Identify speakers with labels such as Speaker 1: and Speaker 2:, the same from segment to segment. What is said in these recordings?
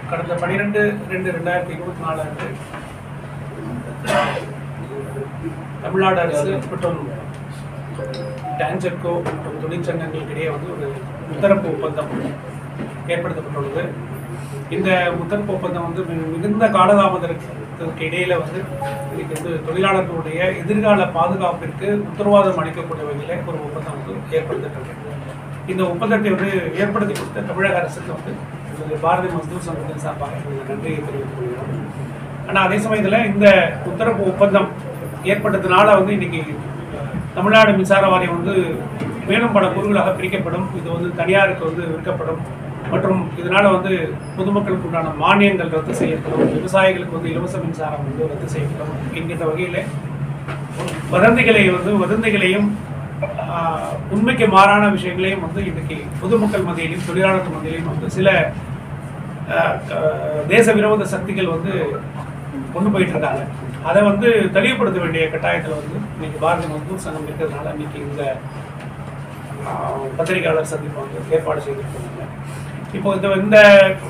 Speaker 1: கடந்த பனிரெண்டு ரெண்டு ரெண்டாயிரத்தி இருபத்தி நாலு அன்று தமிழ்நாடு அரசு மற்றும் டான்ஜெட்கோ மற்றும் தொழிற்சங்கங்களுக்கு இடையே வந்து ஒரு முத்தரப்பு ஒப்பந்தம் ஏற்படுத்தப்பட்டுள்ளது இந்த முத்தரப்பு ஒப்பந்தம் வந்து மி- மிகுந்த காலதாமதத்திற்கு இடையில வந்து இன்னைக்கு வந்து தொழிலாளர்களுடைய எதிர்கால பாதுகாப்பிற்கு உத்தரவாதம் அளிக்கக்கூடிய வகையில் ஒரு ஒப்பந்தம் வந்து ஏற்படுத்தப்பட்டிருக்கு இந்த ஒப்பந்தத்தை வந்து ஏற்படுத்தி கொடுத்த தமிழக அரசுக்கு வந்து எங்களுடைய பாரதிய மஸ்தூர் சங்கத்தின் சார்பாக எங்களுடைய நன்றியை தெரிவித்துக் கொள்கிறோம் ஆனால் அதே சமயத்தில் இந்த உத்தரவு ஒப்பந்தம் ஏற்பட்டதுனால வந்து இன்னைக்கு தமிழ்நாடு மின்சார வாரியம் வந்து மேலும் பல கூறுகளாக பிரிக்கப்படும் இது வந்து தனியாருக்கு வந்து விற்கப்படும் மற்றும் இதனால வந்து பொதுமக்களுக்கு உண்டான மானியங்கள் ரத்து செய்யப்படும் விவசாயிகளுக்கு வந்து இலவச மின்சாரம் வந்து ரத்து செய்யப்படும் என்கின்ற வகையில் வதந்திகளை வந்து வதந்திகளையும் ஆஹ், உண்மைக்கு மாறான விஷயங்களையும் வந்து இன்னைக்கு பொதுமக்கள் மத்தியிலும் தொழிலாளர்கள் மத்தியிலும் வந்து சில ஆஹ், க- தேச விரோத சக்திகள் வந்து கொண்டு போயிட்டு இருக்காங்க அதை வந்து தெளிவுபடுத்த வேண்டிய கட்டாயத்தில் வந்து இன்னைக்கு பாரதிய மਜ਼தூர் சங்கம் இருக்கிறதுனால இன்னைக்கு இந்த ஆஹ், பத்திரிகையாளர் சந்திப்பு வந்து ஏற்பாடு செய்திருக்காங்க இப்போ இந்த இந்த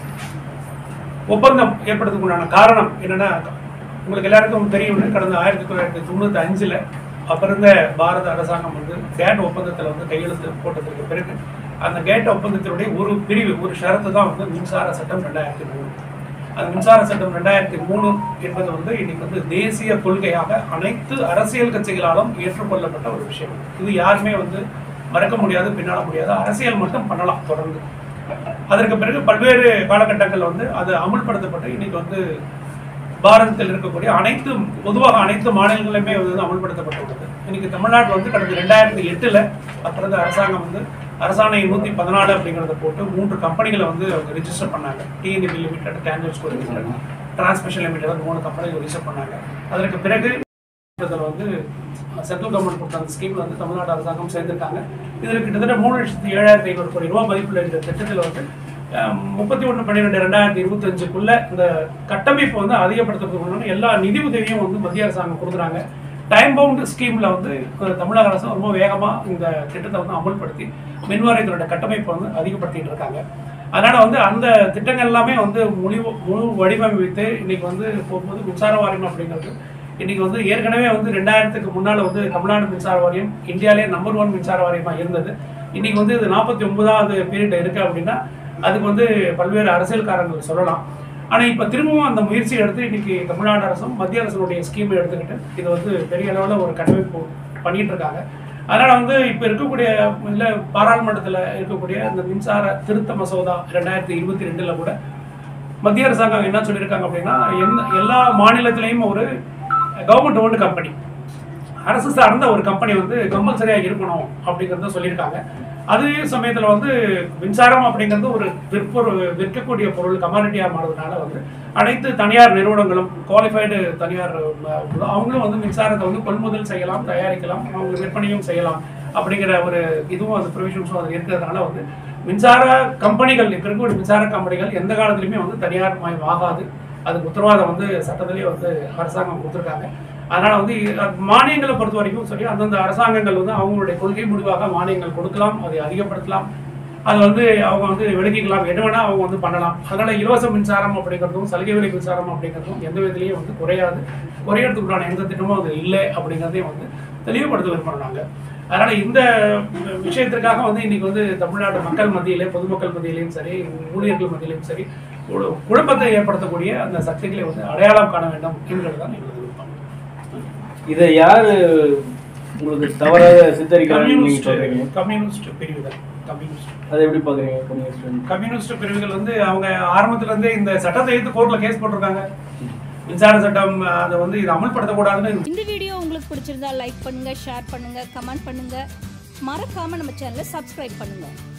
Speaker 1: ஒப்பந்தம் ஏற்படுறதுக்குண்டான காரணம் என்னன்னா உங்களுக்கு எல்லாருக்கும் தெரியும் கடந்த ஆயிரத்தி தொள்ளாயிரத்தி தொண்ணூற்றி அஞ்சில் அப்போ இருந்த பாரத அரசாங்கம் வந்து கேட் ஒப்பந்தத்தில் வந்து கையெழுத்து போட்டதுக்கு பிறகு அந்த கேட் ஒப்பந்தத்தினுடைய ஒரு பிரிவு ஒரு ஷரத்து தான் வந்து மின்சார சட்டம் ரெண்டாயிரத்தி மூணு அந்த மின்சார சட்டம் ரெண்டாயிரத்தி மூணு என்பது வந்து இன்னைக்கு வந்து தேசிய கொள்கையாக அனைத்து அரசியல் கட்சிகளாலும் ஏற்றுக்கொள்ளப்பட்ட ஒரு விஷயம் இது யாருமே வந்து மறக்க முடியாது பின்னால முடியாது அரசியல் மட்டும் பண்ணலாம் தொடர்ந்து அதற்கு பிறகு பல்வேறு காலகட்டங்கள் வந்து அது அமுல்படுத்தப்பட்டு இன்னைக்கு வந்து பாரதத்தில் இருக்கக்கூடிய அனைத்து பொதுவாக அனைத்து மாநிலங்களிலுமே வந்து அமுல்படுத்தப்பட்டுள்ளது இன்னைக்கு தமிழ்நாட்டில் வந்து கடந்த ரெண்டாயிரத்தி எட்டுல அப்போ இருந்த அரசாங்கம் வந்து அரசாணை நூற்றி பதினாலு அப்படிங்கிறத போட்டு மூன்று கம்பெனிகளை வந்து அவங்க ரிஜிஸ்டர் பண்ணாங்க டிஎன்பி லிமிடெட் கேண்டல்ஸ்கோ லிமிடெட் டிரான்ஸ்மிஷன் லிமிடெட் மூணு கம்பெனிகள் ரிஜிஸ்டர் பண்ணாங்க அதற்கு பிறகு இதில் வந்து சென்ட்ரல் கவர்மெண்ட் கொடுத்த அந்த ஸ்கீம்ல வந்து தமிழ்நாடு அரசாங்கம் சேர்ந்திருக்காங்க இதில் கிட்டத்தட்ட மூணு லட்சத்தி ஏழாயிரத்தி ஐநூறு கோடி ரூபாய் மதிப்புள்ள இந்த திட்டத்தில் வந்து முப்பத்தி ஒன்று பன்னிரெண்டு ரெண்டாயிரத்தி இருபத்தஞ்சுக்குள்ள இந்த கட்டமைப்பு வந்து அதிகப்படுத்துறதுக்கு எல்லா நிதி உதவியும் வந்து மத்திய அரசாங்கம் கொடுக்குறாங்க டைம் பவுண்ட் ஸ்கீம்ல வந்து அஹ், தமிழக அரசு ரொம்ப வேகமா இந்த திட்டத்தை வந்து அமல்படுத்தி மின்வாரியத்தினோட கட்டமைப்பை வந்து அதிகப்படுத்திட்டு இருக்காங்க அதனால வந்து அந்த திட்டங்கள் எல்லாமே வந்து முழு முழு வடிவமைத்து இன்னைக்கு வந்து போகும்போது மின்சார வாரியம் அப்படிங்கிறது இன்னைக்கு வந்து ஏற்கனவே வந்து ரெண்டாயிரத்துக்கு முன்னால வந்து தமிழ்நாடு மின்சார வாரியம் இந்தியாவிலே நம்பர் ஒன் மின்சார வாரியமா இருந்தது இன்னைக்கு வந்து இது நாற்பத்தி ஒன்பதாவது பீரியட் இருக்கு அப்படின்னா அதுக்கு வந்து பல்வேறு அரசியல் காரணங்கள் சொல்லலாம் ஆனா இப்ப திரும்பவும் அந்த முயற்சி எடுத்து இன்னைக்கு தமிழ்நாடு அரசும் மத்திய அரசுடைய ஸ்கீமை எடுத்துக்கிட்டு இது வந்து பெரிய அளவுல ஒரு கட்டமைப்பு பண்ணிட்டு இருக்காங்க அதனால வந்து இப்ப இருக்கக்கூடிய இல்ல பாராளுமன்றத்துல இருக்கக்கூடிய இந்த மின்சார திருத்த மசோதா ரெண்டாயிரத்தி இருபத்தி ரெண்டுல கூட மத்திய அரசாங்கம் என்ன சொல்லியிருக்காங்க அப்படின்னா எந்த எல்லா மாநிலத்திலையும் ஒரு கவர்மெண்ட் ஓன்டு கம்பெனி அரசு சார்ந்த ஒரு கம்பெனி வந்து கம்பல்சரியாக இருக்கணும் அப்படிங்கிறத சொல்லியிருக்காங்க அதே சமயத்தில் வந்து மின்சாரம் அப்படிங்கிறது ஒரு விற்பொரு விற்கக்கூடிய பொருள் கமாடிட்டியாக மாறுறதுனால வந்து அனைத்து தனியார் நிறுவனங்களும் குவாலிஃபைடு தனியார் ம- அவங்களும் வந்து மின்சாரத்தை வந்து கொள்முதல் செய்யலாம் தயாரிக்கலாம் அவங்க விற்பனையும் செய்யலாம் அப்படிங்கிற ஒரு இதுவும் அந்த ப்ரொவிஷன்ஸும் அது இருக்கிறதுனால வந்து மின்சார கம்பெனிகள் இப்போ இருக்கக்கூடிய மின்சார கம்பெனிகள் எந்த காலத்துலையுமே வந்து தனியார் மயம் ஆகாது அதுக்கு உத்தரவாதம் வந்து சட்டத்திலேயே வந்து அரசாங்கம் கொடுத்துருக்காங்க அதனால வந்து இ- மானியங்களை பொறுத்த வரைக்கும் சரி அந்தந்த அரசாங்கங்கள் வந்து அவங்களுடைய கொள்கை முடிவாக மானியங்கள் கொடுக்கலாம் அதை அதிகப்படுத்தலாம் அது வந்து அவங்க வந்து விலக்கிக்கலாம் என்ன வேணா அவங்க வந்து பண்ணலாம் அதனால இலவச மின்சாரம் அப்படிங்கிறதும் சலுகை விலை மின்சாரம் அப்படிங்கிறதும் எந்த விதத்திலையும் வந்து குறையாது குறையறதுக்குண்டான எந்த திட்டமும் அது இல்லை அப்படிங்கிறதையும் வந்து தெளிவுபடுத்த விரும்புகிறாங்க அதனால இந்த விஷயத்திற்காக வந்து இன்னைக்கு வந்து தமிழ்நாடு மக்கள் மத்தியிலே பொதுமக்கள் மத்தியிலையும் சரி ஊழியர்கள் மத்தியிலையும் சரி ஒரு குழப்பத்தை ஏற்படுத்தக்கூடிய அந்த சக்திகளை வந்து அடையாளம் காண வேண்டும் என்கிறது தான் எங்களது விருப்பம்
Speaker 2: இதை யாரு உங்களுக்கு தவறாக சித்தரிக்கிறாங்கன்னு நீங்க
Speaker 1: கம்யூனிஸ்ட்
Speaker 2: சொல்றீங்க
Speaker 1: கம்யூனிஸ்ட் பிரிவுகள் கம்யூனிஸ்ட்
Speaker 2: அதை எப்படி பாக்குறீங்க கம்யூனிஸ்ட்
Speaker 1: கம்யூனிஸ்ட் பிரிவுகள் வந்து அவங்க ஆரம்பத்துல இருந்தே இந்த சட்டத்தை எடுத்து கோர்ட்ல கேஸ் போட்டிருக்காங்க மின்சார சட்டம் அதை வந்து இது அமல்படுத்தக்கூடாதுன்னு
Speaker 3: இந்த வீடியோ உங்களுக்கு பிடிச்சிருந்தா லைக் பண்ணுங்க ஷேர் பண்ணுங்க கமெண்ட் பண்ணுங்க மறக்காம நம்ம சேனலை சப்ஸ்கிரைப் பண்ணுங்க